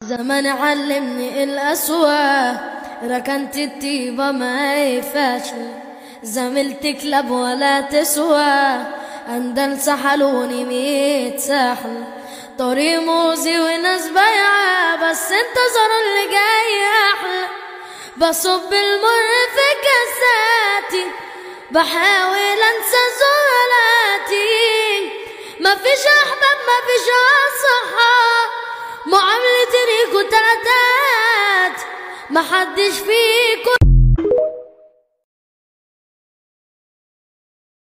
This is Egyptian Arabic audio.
زمان علمني الأسوأ ركنت الطيبة ما يفاشل زميلت كلاب ولا تسوى أندل سحلوني ميت ساحل طريق موزي وناس بايعة بس انتظر اللي جاي أحلى بصب المر في كاساتي بحاول انسى زولاتي مفيش احباب مفيش اصحاب معاملة ريكو تلاتات محدش فيكو